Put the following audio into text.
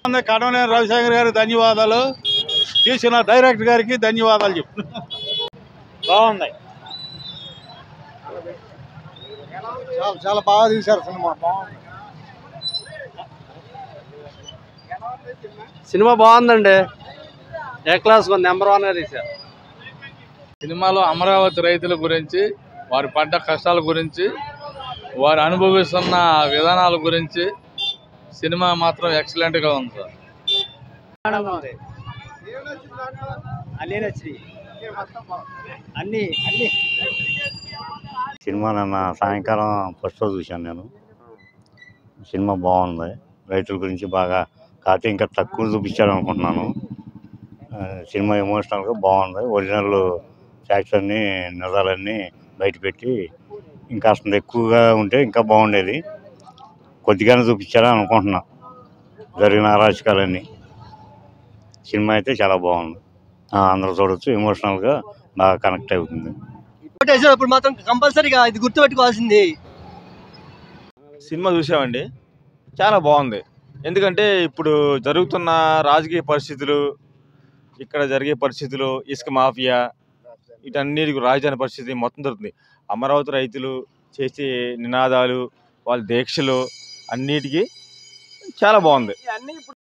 కడవనేని రవిశంకర్ గారికి ధన్యవాదాలు తీసిన డైరెక్టర్ గారికి ధన్యవాదాలు చెప్తున్నా బాగుంది చాలా చాలా బాగా తీశారు సినిమా సినిమా బాగుందండి ఏ క్లాస్ నెంబర్ వన్ గా తీశారు సినిమాలో అమరావతి రైతుల గురించి వారి పడ్డ కష్టాల గురించి వారు అనుభవిస్తున్న విధానాల గురించి సినిమా మాత్రం ఎక్సలెంట్గా ఉంది సార్ అన్నీ నచ్చినాయి అన్ని అన్ని సినిమా నిన్న సాయంకాలం ఫస్ట్ షో చూశాను నేను సినిమా బాగుంది రైతుల గురించి బాగా కాకపోతే ఇంకా తక్కువ చూపించాడు అనుకుంటున్నాను ఆ, సినిమా ఎమోషనల్గా బాగుంది ఒరిజినల్ ఫ్యాక్ట్స్ అన్నీ నిజాలన్నీ బయటపెట్టి ఇంకా అసలు ఎక్కువగా ఉంటే ఇంకా బాగుండేది కొద్దిగానే చూపించారా అనుకుంటున్నా జరిగిన అరాచకాలన్నీ సినిమా అయితే చాలా బాగుంది ఆ, అందరూ చూడొచ్చు ఎమోషనల్గా బాగా కనెక్ట్ అవుతుంది వేసేటప్పుడు మాత్రం కంపల్సరీగా ఇది గుర్తుపెట్టుకోవాల్సింది సినిమా చూసామండి చాలా బాగుంది ఎందుకంటే ఇప్పుడు జరుగుతున్న రాజకీయ పరిస్థితులు ఇక్కడ జరిగే పరిస్థితులు ఇసుక మాఫియా వీటన్నిటికి రాజధాని పరిస్థితి మొత్తం జరుగుతుంది అమరావతి రైతులు చేసే నినాదాలు వాళ్ళ దీక్షలు అన్నిటికీ చాలా బాగుంది